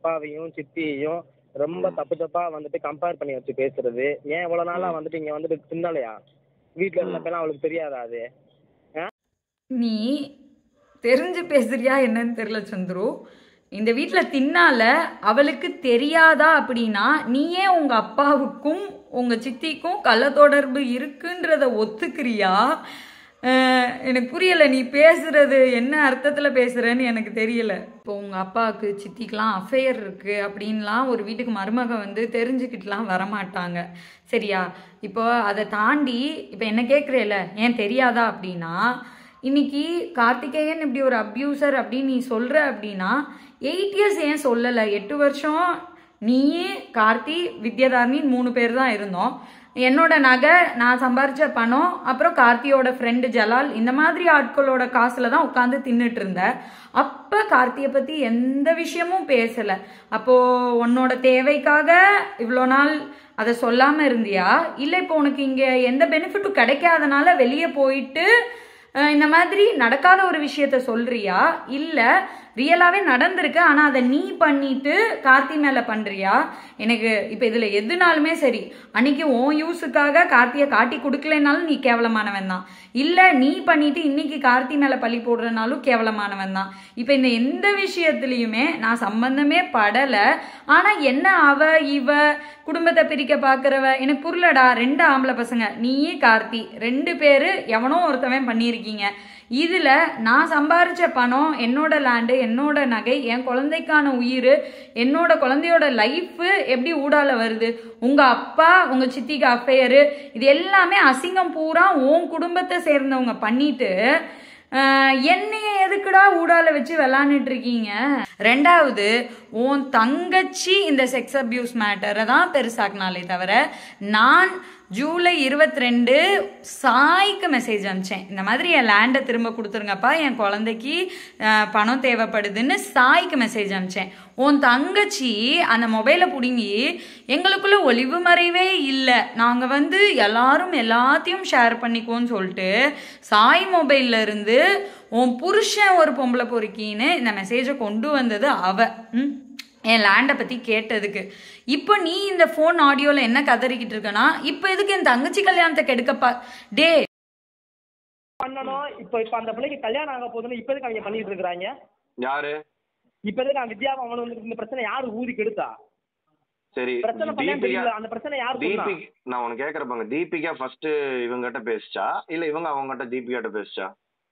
அப்பாவையும் சித்தியையும் ரொம்ப தப்பு தப்பா வந்துட்டு கம்பேர் பண்ணி வச்சு பேசுறது ஏன் இவ்வளவு நாளா வந்துட்டு இங்க வந்துட்டு தின்னலையா வீட்டுல இருந்தப்பெல்லாம் அவளுக்கு தெரியாதா அது நீ தெரிஞ்சு பேசுறியா என்னன்னு தெரியல சந்துரு இந்த வீட்டில் தின்னால அவளுக்கு தெரியாதா அப்படின்னா நீயே உங்க அப்பாவுக்கும் உங்க சித்திக்கும் கள்ள தொடர்பு இருக்குன்றத ஒத்துக்கிறியா அஹ், எனக்கு புரியல நீ பேசுறது என்ன அர்த்தத்துல பேசுறன்னு எனக்கு தெரியல இப்போ உங்க அப்பாவுக்கு சித்திக்கெலாம் அஃபேர் இருக்கு அப்படின்லாம் ஒரு வீட்டுக்கு மருமக வந்து தெரிஞ்சுக்கிட்டுலாம் வரமாட்டாங்க சரியா இப்போ அதை தாண்டி இப்போ என்ன கேட்குறேல ஏன் தெரியாதா அப்படின்னா இன்னைக்கு கார்த்திகேயன் இப்படி ஒரு அப்யூசர் அப்படின்னு நீ சொல்ற அப்படின்னா எயிட் இயர்ஸ் ஏன் சொல்லலை எட்டு வருஷம் நீயே கார்த்தி வித்யாதாரணி மூணு பேர் தான் இருந்தோம் என்னோட நகை நான் சம்பாரிச்ச பணம் அப்புறம் கார்த்தியோட ஃப்ரெண்டு ஜலால் இந்த மாதிரி ஆட்களோட காசுல தான் உட்காந்து தின்னுட்டு இருந்தேன் அப்ப கார்த்தியை பத்தி எந்த விஷயமும் பேசல அப்போ உன்னோட தேவைக்காக இவ்வளோ நாள் அதை சொல்லாம இருந்தியா இல்லை இப்போ உனக்கு இங்க எந்த பெனிஃபிட்டும் கிடைக்காதனால வெளியே போயிட்டு அஹ் இந்த மாதிரி நடக்காத ஒரு விஷயத்த சொல்றியா இல்ல ரியலாவே நடந்திருக்கு ஆனா அதை நீ பண்ணிட்டு கார்த்தி மேல பண்றியா எனக்கு இப்ப இதுல எதுனாலுமே சரி அன்னைக்கு உன் யூஸுக்காக கார்த்தியை காட்டி கொடுக்கலனாலும் நீ கேவலமானவன் தான் இல்ல நீ பண்ணிட்டு இன்னைக்கு கார்த்தி மேல பழி போடுறனாலும் கேவலமானவன் தான் இப்ப இந்த எந்த விஷயத்துலயுமே நான் சம்பந்தமே படல ஆனா என்ன அவ இவ குடும்பத்தை பிரிக்க பாக்குறவ எனக்கு புரியலடா ரெண்டு ஆம்பளை பசங்க நீயே கார்த்தி ரெண்டு பேரு எவனோ ஒருத்தவன் பண்ணியிருக்கீங்க இதுல நான் சம்பாரிச்ச பணம் என்னோட லேண்டு என்னோட நகை என் குழந்தைக்கான உயிர் என்னோட குழந்தையோட லைஃப் எப்படி ஊடால வருது உங்க அப்பா உங்க சித்திக்கு அஃபையரு இது எல்லாமே அசிங்கம் பூரா உன் குடும்பத்தை சேர்ந்தவங்க பண்ணிட்டு ஆஹ், என்னைய எதுக்குடா ஊடால வச்சு விளாண்டுட்டு இருக்கீங்க ரெண்டாவது உன் தங்கச்சி இந்த செக்ஸ் அபியூஸ் மேட்டரை தான் பெருசாக்குனாலே தவிர நான் ஜூலை இருபத்தி ரெண்டு சாய்க்கு மெசேஜ் அனுப்பிச்சேன் இந்த மாதிரி என் லேண்டை திரும்ப கொடுத்துருங்கப்பா என் குழந்தைக்கு அஹ், பணம் தேவைப்படுதுன்னு சாய்க்கு மெசேஜ் அனுப்பிச்சேன் உன் தங்கச்சி அந்த மொபைலை பிடுங்கி எங்களுக்குள்ள ஒளிவு மறைவே இல்லை நாங்கள் வந்து எல்லாரும் எல்லாத்தையும் ஷேர் பண்ணிக்குவோம்னு சொல்லிட்டு சாய் மொபைல்ல இருந்து உன் புருஷன் ஒரு பொம்பளை பொறுக்கின்னு இந்த மெசேஜை கொண்டு வந்தது அவ ம் என் லேண்டை பற்றி கேட்டதுக்கு இப்போ நீ இந்த ஃபோன் ஆடியோவில் என்ன கதறிக்கிட்டு இருக்கனா இப்போ எதுக்கு என் தங்கச்சி கல்யாணத்தை கெடுக்கப்பா டே பண்ணணும் இப்ப இப்ப அந்த பிள்ளைக்கு கல்யாணம் ஆக போகுதுன்னு இப்ப எதுக்கு அவங்க பண்ணிட்டு இருக்காங்க யாரு இப்ப எதுக்கு அவன் வித்யா அவன் வந்து இந்த பிரச்சனை யாரு ஊதி கெடுத்தா சரி பிரச்சனை பண்ணா தீபிகா தெரியல அந்த பிரச்சனை யாரு சொன்னா? தீபிக் நான் உனக்கு கேக்குறப்பாங்க தீபிகா ஃபர்ஸ்ட் இவங்ககிட்ட பேசுச்சா இல்ல இவங்க அவங்ககிட்ட தீபிகாட்ட பேசுச்சா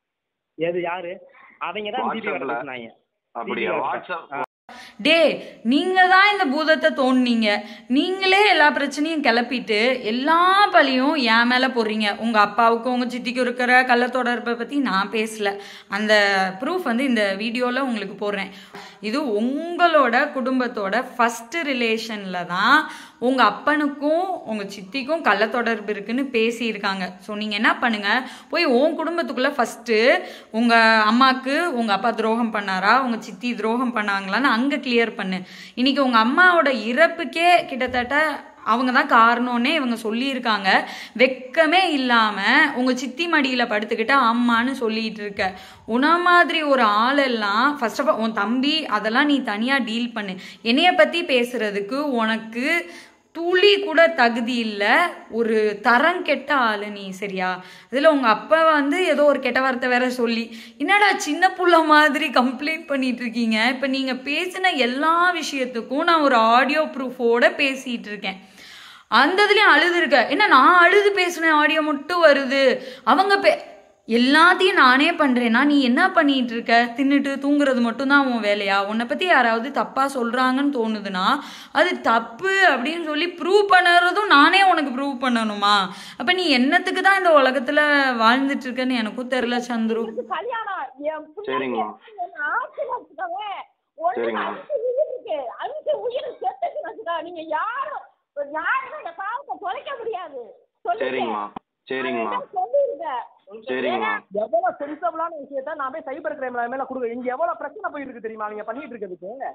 எது யாரு அவங்க தான் தீபிகா வாட்ஸ்அப்ல. பேசினாங்க அப்படியா தீபிகா வாட்ஸ்அப் டே நீங்க தான் இந்த பூதத்தை தோணுனீங்க நீங்களே எல்லா பிரச்சனையும் கிளப்பிட்டு எல்லா பழியும் என் மேல போடுறீங்க உங்க அப்பாவுக்கும் உங்க சித்திக்கும் இருக்கிற கள்ள தொடர்பை பத்தி நான் பேசல அந்த ப்ரூஃப் வந்து இந்த வீடியோல உங்களுக்கு போடுறேன் இது உங்களோட குடும்பத்தோட ஃபர்ஸ்ட் ரிலேஷன்ல தான் உங்க அப்பனுக்கும் உங்க சித்திக்கும் கள்ள தொடர்பு இருக்குன்னு பேசியிருக்காங்க ஸோ நீங்க என்ன பண்ணுங்க போய் உன் குடும்பத்துக்குள்ள ஃபர்ஸ்ட் உங்க அம்மாக்கு உங்க அப்பா துரோகம் பண்ணாரா உங்க சித்தி துரோகம் பண்ணாங்களான்னு அங்க கிளியர் பண்ணு இன்னைக்கு உங்க அம்மாவோட இறப்புக்கே கிட்டத்தட்ட அவங்க தான் காரணம்னே இவங்க சொல்லியிருக்காங்க வெக்கமே இல்லாம உங்க சித்தி மடியில படுத்துக்கிட்டு அம்மான்னு சொல்லிட்டு இருக்க உன மாதிரி ஒரு ஆளெல்லாம் ஃபர்ஸ்ட் ஆஃப் ஆல் உன் தம்பி அதெல்லாம் நீ தனியா டீல் பண்ணு என்னைய பத்தி பேசுறதுக்கு உனக்கு துளி கூட தகுதி இல்லை ஒரு தரம் கெட்ட ஆளு நீ சரியா இதில் உங்கள் அப்பா வந்து ஏதோ ஒரு கெட்ட வார்த்தை வேற சொல்லி என்னடா சின்ன புள்ள மாதிரி கம்ப்ளைண்ட் பண்ணிட்டு இருக்கீங்க இப்போ நீங்கள் பேசின எல்லா விஷயத்துக்கும் நான் ஒரு ஆடியோ ப்ரூஃபோட பேசிட்டு இருக்கேன் அந்த இதுலயும் அழுது இருக்க என்ன நான் அழுது பேசின ஆடியோ மட்டும் வருது அவங்க பே எல்லாத்தையும் நானே பண்றேன்னா நீ என்ன பண்ணிட்டு இருக்க தின்னுட்டு தூங்குறது மட்டும்தான் உன் வேலையா உன்னை பத்தி யாராவது தப்பா சொல்றாங்கன்னு தோணுதுன்னா அது தப்பு அப்படின்னு சொல்லி ப்ரூவ் பண்ணுறதும் நானே உனக்கு ப்ரூவ் பண்ணணுமா அப்ப நீ என்னத்துக்கு தான் இந்த உலகத்துல வாழ்ந்துட்டு இருக்கன்னு எனக்கும் தெரியல சந்துரு எனக்கு கல்யாணம் என் சரிங்கம்மா. பிள்ளைக்கு என்ன ஆசைன்னு வச்சுக்கோங்க. ஒண்ணு சரிங்கம்மா. அஞ்சு உயிர் இருக்கு. அஞ்சு உயிர் செத்துச்சுன்னு வச்சுக்கோ. நீங்க யாரும் யாருமே இந்த பாவத்தை தொலைக்க முடியாது சொல்லுங்க. சரிங்கம்மா சரிங்கம்மா நான் என்ன சொல்லிருக்கேன். சரிங்கம்மா எவ்வளவு சென்சிபிளான விஷயத்த நான் போய் சைபர் கிரைம்ல மேல கொடுக்க இங்க எவ்வளவு பிரச்சனை போயிட்டு இருக்கு தெரியுமா நீங்க பண்ணிட்டு இருக்கிறதுக்கு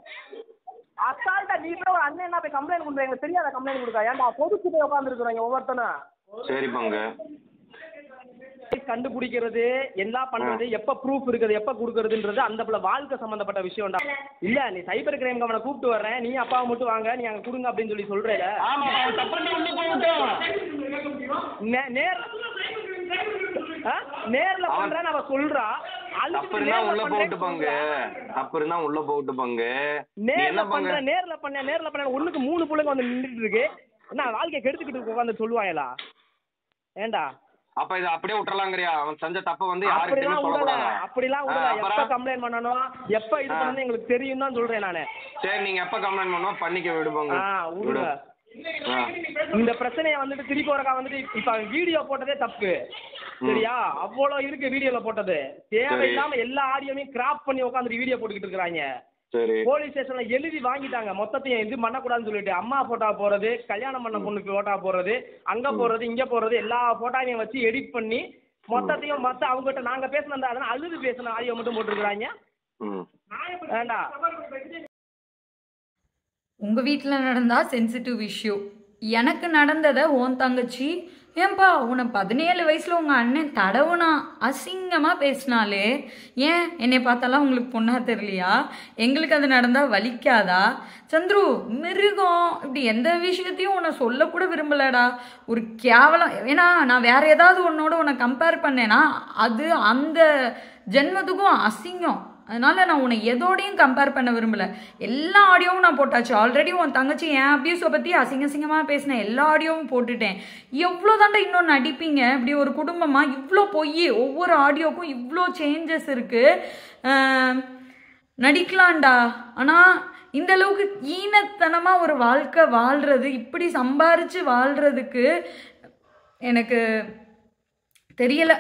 அசால்ட்டா நீ போய் ஒரு அண்ணன் என்ன போய் கம்ப்ளைண்ட் கொடுக்குற எங்களுக்கு தெரியாத கம்ப்ளைண்ட் கொடுக்க ஏன்டா பொதுச்சு போய் உட்காந்துருக்குறாங்க ஒவ்வொருத்தனும் சரி பங்கு கண்டுபிடிக்கிறது எல்லாம் பண்றது எப்ப ப்ரூஃப் இருக்குது எப்ப கொடுக்கறதுன்றது அந்த பிள்ளை வாழ்க்கை சம்பந்தப்பட்ட விஷயம்டா இல்ல நீ சைபர் கிரைம் அவனை கூப்பிட்டு வர்றேன் நீ அப்பாவை மட்டும் வாங்க நீ அங்க கொடுங்க அப்படின்னு சொல்லி சொல்றேல ஆமா அவன் தப்பு பண்ணி உள்ள போகட்டும் நே- நேர் ஆ? நேர்ல பண்றேன்னு அவ சொல்றா தப்பு அழுதுட்டு இருந்தா நேர்ல உள்ள பண்றேன்னு போட்டு பங்கு சொல்றா. தப்பு இருந்தா உள்ள போட்டு பங்கு நீ நேர்ல என்ன பங்கு பண்ற நேர்ல பண்ண நேர்ல பண்ண ஒண்ணுக்கு மூணு பிள்ளைங்க வந்து நின்றுட்டு இருக்கு என்ன வாழ்க்கைய கெடுத்துக்கிட்டு உட்காந்து சொல்லுவாங்களா ஏண்டா அப்ப இதை அப்படியே விட்டுறலாங்கறியா அவன் செஞ்ச தப்ப வந்து யாருக்கிட்டயுமே அப்படிலாம் விடல சொல்லக்கூடாது அப்படிலாம் ஆ, விடல எப்ப அப்புறம் கம்ப்ளைண்ட் பண்ணணும் எப்ப இது ஆ. பண்ணணும் எங்களுக்கு தெரியும் தான் சொல்றேன் நானு சரி நீங்க எப்ப கம்ப்ளைண்ட் பண்ணுவோம் பண்ணிக்க விடுவாங்க ஆ விடுங்க ஆ. இந்த பிரச்சனைய வந்துட்டு திருப்பி ஒருக்கா வந்துட்டு இப்ப வீடியோ போட்டதே தப்பு சரியா அவ்வளவு இருக்கு வீடியோல போட்டது தேவையில்லாம எல்லா ஆடியோவையும் கிராப் பண்ணி உட்காந்துட்டு வீடியோ போட்டுக்கிட்டு இருக்காங்க சரி போலீஸ் ஸ்டேஷன்ல எழுதி வாங்கிட்டாங்க மொத்தத்தையும் இது பண்ணக்கூடாதுன்னு சொல்லிட்டு அம்மா போட்டோ போறது கல்யாணம் பண்ண பொண்ணுக்கு போட்டோ போறது அங்க போறது இங்க போறது எல்லா போட்டோவையும் வச்சு எடிட் பண்ணி மொத்தத்தையும் மொத்த அவங்ககிட்ட நாங்க பேசின அதனால அழுது பேசின ஆடியோ மட்டும் போட்டுருக்காங்க ம் வேண்டாம் உங்கள் வீட்டில் நடந்தா சென்சிட்டிவ் இஷ்யூ எனக்கு நடந்ததை உன் தங்கச்சி ஏன்பா உன்னை பதினேழு வயசில் உங்கள் அண்ணன் தடவுனா அசிங்கமாக பேசினாலே ஏன் என்னை பார்த்தாலாம் உங்களுக்கு பொண்ணா தெரியலையா எங்களுக்கு அது நடந்தால் வலிக்காதா சந்துரு மிருகம் இப்படி எந்த விஷயத்தையும் உன்னை சொல்லக்கூட விரும்பலடா ஒரு கேவலம் ஏன்னா நான் வேற ஏதாவது உன்னோட உன்னை கம்பேர் பண்ணேன்னா அது அந்த ஜென்மத்துக்கும் அசிங்கம் அதனால நான் உன்னை எதோடையும் கம்பேர் பண்ண விரும்பல எல்லா ஆடியோவும் நான் போட்டாச்சு ஆல்ரெடி உன் தங்கச்சி என் அபியூஸை பற்றி அசிங்க அசிங்கமாக பேசின எல்லா ஆடியோவும் போட்டுட்டேன் எவ்வளோ தாண்டா இன்னும் நடிப்பீங்க இப்படி ஒரு குடும்பமாக இவ்வளோ பொய் ஒவ்வொரு ஆடியோக்கும் இவ்வளோ சேஞ்சஸ் இருக்குது நடிக்கலாம்டா ஆனால் இந்த அளவுக்கு ஈனத்தனமாக ஒரு வாழ்க்கை வாழ்கிறது இப்படி சம்பாரித்து வாழ்கிறதுக்கு எனக்கு தெரியலை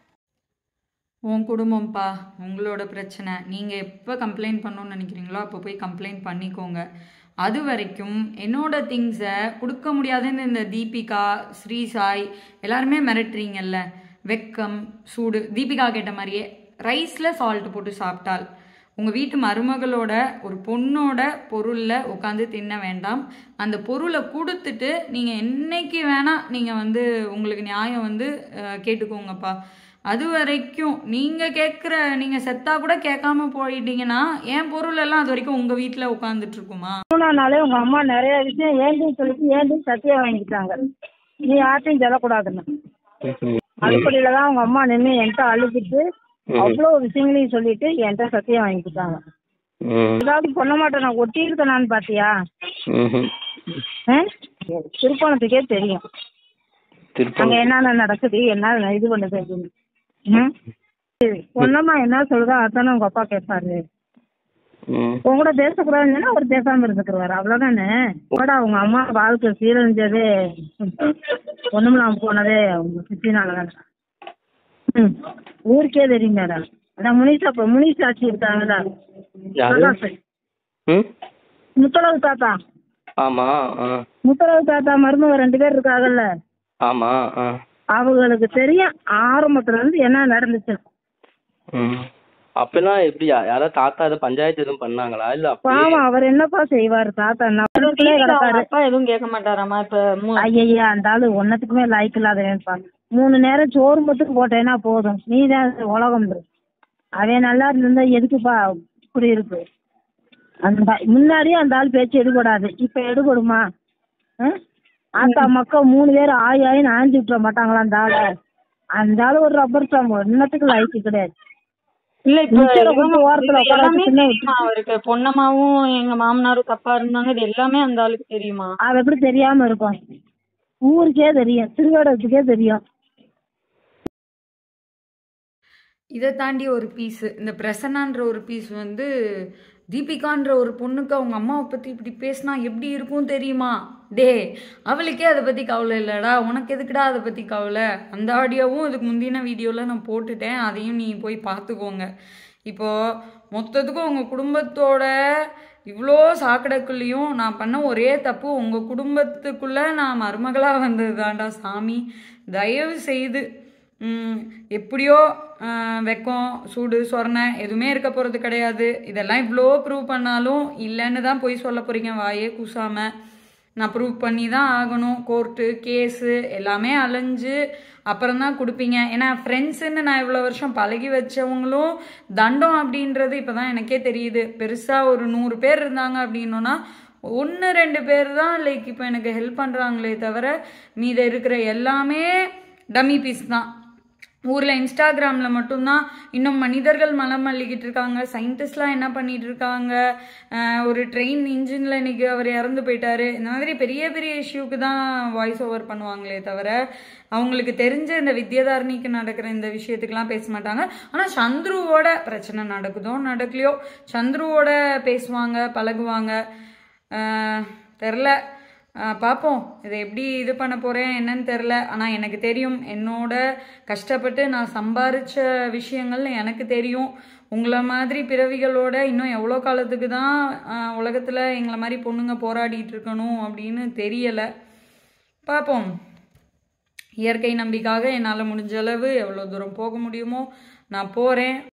உன் குடும்பம்ப்பா உங்களோட பிரச்சனை நீங்கள் எப்போ கம்ப்ளைண்ட் பண்ணணும்னு நினைக்கிறீங்களோ அப்போ போய் கம்ப்ளைண்ட் பண்ணிக்கோங்க அது வரைக்கும் என்னோட திங்ஸை கொடுக்க முடியாதுன்னு இந்த தீபிகா ஸ்ரீ சாய் எல்லாருமே மிரட்டுறீங்கல்ல வெக்கம் சூடு தீபிகா கேட்ட மாதிரியே ரைஸில் சால்ட் போட்டு சாப்பிட்டால் உங்கள் வீட்டு மருமகளோட ஒரு பொண்ணோட பொருளில் உட்காந்து தின்ன வேண்டாம் அந்த பொருளை கொடுத்துட்டு நீங்கள் என்னைக்கு வேணால் நீங்கள் வந்து உங்களுக்கு நியாயம் வந்து அஹ், கேட்டுக்கோங்கப்பா அது வரைக்கும் நீங்கள் கேட்குற நீங்கள் செத்தா கூட கேட்காம போயிட்டீங்கன்னா என் பொருள் எல்லாம் அது வரைக்கும் உங்கள் வீட்டில் உட்காந்துட்டு இருக்குமா மூணாம் நாளே உங்க அம்மா நிறைய விஷயம் ஏண்டின்னு சொல்லிட்டு ஏண்டி சத்தியம் வாங்கிட்டாங்க நீ யார்ட்டையும் சொல்லக்கூடாதுன்னு அடுப்படியில தான் உங்க அம்மா நின்று என்கிட்ட அழுதுட்டு அவ்வளோ விஷயங்களையும் சொல்லிட்டு என்கிட்ட சத்தியம் வாங்கிக்கிட்டாங்க ஏதாவது பண்ண மாட்டேன் நான் ஒட்டி இருக்கேனான்னு பாத்தியா ஆ? திருப்பணத்துக்கே தெரியும் அங்க என்னென்ன நடக்குது என்ன இது பண்ணுது அப்படின்னு ம்? சரி, பொண்ணம்மா என்ன சொல்லுதோ அதானே உங்க அப்பா கேட்பாரு உங்க கூட பேசக்கூடாதுன்னு அவர் பேசாம இருந்துக்குருவாரு அவ்வளவுதானே கூட உங்க அம்மா வாழ்க்கை சீரழிஞ்சது ஒண்ணுமில்லாம போனதே உங்க சித்தினாலதானே ம் ஊருக்கே தெரியும் மேடம் அதான் முனிஷா இப்ப முனிஷ் ஆட்சி இருக்காங்கல்ல யாரு? பிரகாஷ். ம் முத்தளவு தாத்தா ஆமா ஆ முத்தளவு தாத்தா மருமக ரெண்டு பேர் இருக்காங்கல்ல ஆமா ஆ அவங்களுக்கு தெரியும் ஆரம்பத்துல இருந்து என்ன நடந்துச்சு ம் அப்பெல்லாம் எப்படியா யாராவது தாத்தா எதுவும் பஞ்சாயத்து எதுவும் பண்ணாங்களா இல்ல அப்படியே பாவம் அவர் என்னப்பா செய்வாரு தாத்தா நம்மளுக்குள்ளே கிடக்காரு அப்பா எதுவும் கேட்க மாட்டாராமா இப்போ ஐயய்யா அந்த ஆளு ஒன்னத்துக்குமே லாய்க்கு இல்லாதவன்ப்பா மூணு நேரம் சோறு மட்டும் போட்டேன்னா போதும் நீ தான் உலகம் அவன் நல்லா இருந்தா எதுக்குப்பா இப்படி இருக்கு அந்த முன்னாடியே அந்த ஆள் பேச்சு எடுபடாது இப்ப எடுபடுமா ஆ? ஆத்தா மக்கா மூணு பேர் ஆய் ஆயின்னு ஆஞ்சு விட்டுற மாட்டாங்களா அந்த ஆளை அந்த ஆளு ஒரு ரப்பர் ஸ்டாம்பு இன்னத்துக்கு லாய்க்கு கிடையாது இல்ல இப்ப மிச்சரை கொடுத்து ஓரத்துல உட்கார எல்லாமே வச்சு பின்ன தெரியுமா அவருக்கு பொன்னம்மாவும் எங்க மாமனாரும் தப்பா இருந்தாங்க இது எல்லாமே அந்த ஆளுக்கு தெரியுமா அவ எப்படி தெரியாம இருக்கும் ஊருக்கே தெரியும் திருவேடத்துக்கே தெரியும் இதை தாண்டி ஒரு பீஸ் இந்த பிரசன்னான்ற ஒரு பீஸ் வந்து தீபிகான்ற ஒரு பொண்ணுக்கு அவங்க அம்மாவை பற்றி இப்படி பேசினா எப்படி இருக்கும் தெரியுமா டே அவளுக்கே அதை பற்றி கவலை இல்லைடா உனக்கு எதுக்குடா அதை பற்றி கவலை அந்த ஆடியோவும் இதுக்கு முந்தின வீடியோவில் நான் போட்டுட்டேன் அதையும் நீ போய் பார்த்துக்கோங்க இப்போது மொத்தத்துக்கும் உங்கள் குடும்பத்தோட இவ்வளோ சாக்கடைக்குள்ளேயும் நான் பண்ண ஒரே தப்பு உங்கள் குடும்பத்துக்குள்ளே நான் மருமகளாக வந்தது தான்டா சாமி தயவு செய்து ம், எப்படியோ ஆ, வெக்கம் சூடு சொரணை எதுவுமே இருக்க போகிறது கிடையாது இதெல்லாம் இவ்வளோ ப்ரூவ் பண்ணாலும் இல்லைன்னு தான் போய் சொல்ல போகிறீங்க வாயே கூசாமல் நான் ப்ரூவ் பண்ணி தான் ஆகணும் கோர்ட்டு கேஸு எல்லாமே அலைஞ்சு அப்புறம் தான் கொடுப்பீங்க ஏன்னா ஃப்ரெண்ட்ஸுன்னு நான் இவ்வளோ வருஷம் பழகி வச்சவங்களும் தண்டம் அப்படின்றது இப்போ தான் எனக்கே தெரியுது பெருசாக ஒரு நூறு பேர் இருந்தாங்க அப்படின்னோன்னா ஒன்று ரெண்டு பேர் தான் லைக் இப்போ எனக்கு ஹெல்ப் பண்ணுறாங்களே தவிர மீத இருக்கிற எல்லாமே டம்மி பீஸ் தான் ஊரில் இன்ஸ்டாகிராமில் மட்டும்தான் இன்னும் மனிதர்கள் மலம் மல்லிக்கிட்டு இருக்காங்க சயின்டிஸ்ட்லாம் என்ன பண்ணிட்டு இருக்காங்க அஹ் ஒரு ட்ரெயின் இன்ஜினில் இன்னைக்கு அவர் இறந்து போயிட்டாரு இந்த மாதிரி பெரிய பெரிய இஷ்யூக்கு தான் வாய்ஸ் ஓவர் பண்ணுவாங்களே தவிர அவங்களுக்கு தெரிஞ்ச இந்த வித்யாதாரணிக்கு நடக்கிற இந்த விஷயத்துக்கெல்லாம் பேச மாட்டாங்க ஆனால் சந்துருவோட பிரச்சனை நடக்குதோ நடக்கலையோ சந்துருவோட பேசுவாங்க பழகுவாங்க அஹ் தெரில ஆஹ் பார்ப்போம் இதை எப்படி இது பண்ண போகிறேன் என்னன்னு தெரில ஆனால் எனக்கு தெரியும் என்னோட கஷ்டப்பட்டு நான் சம்பாரிச்ச விஷயங்கள் எனக்கு தெரியும் உங்களை மாதிரி பிறவிகளோட இன்னும் எவ்வளோ காலத்துக்கு தான் உலகத்தில் எங்களை மாதிரி பொண்ணுங்க போராடிட்டு இருக்கணும் அப்படின்னு தெரியலை பார்ப்போம் இயற்கை நம்பிக்காக என்னால் முடிஞ்ச அளவு எவ்வளோ தூரம் போக முடியுமோ நான் போகிறேன்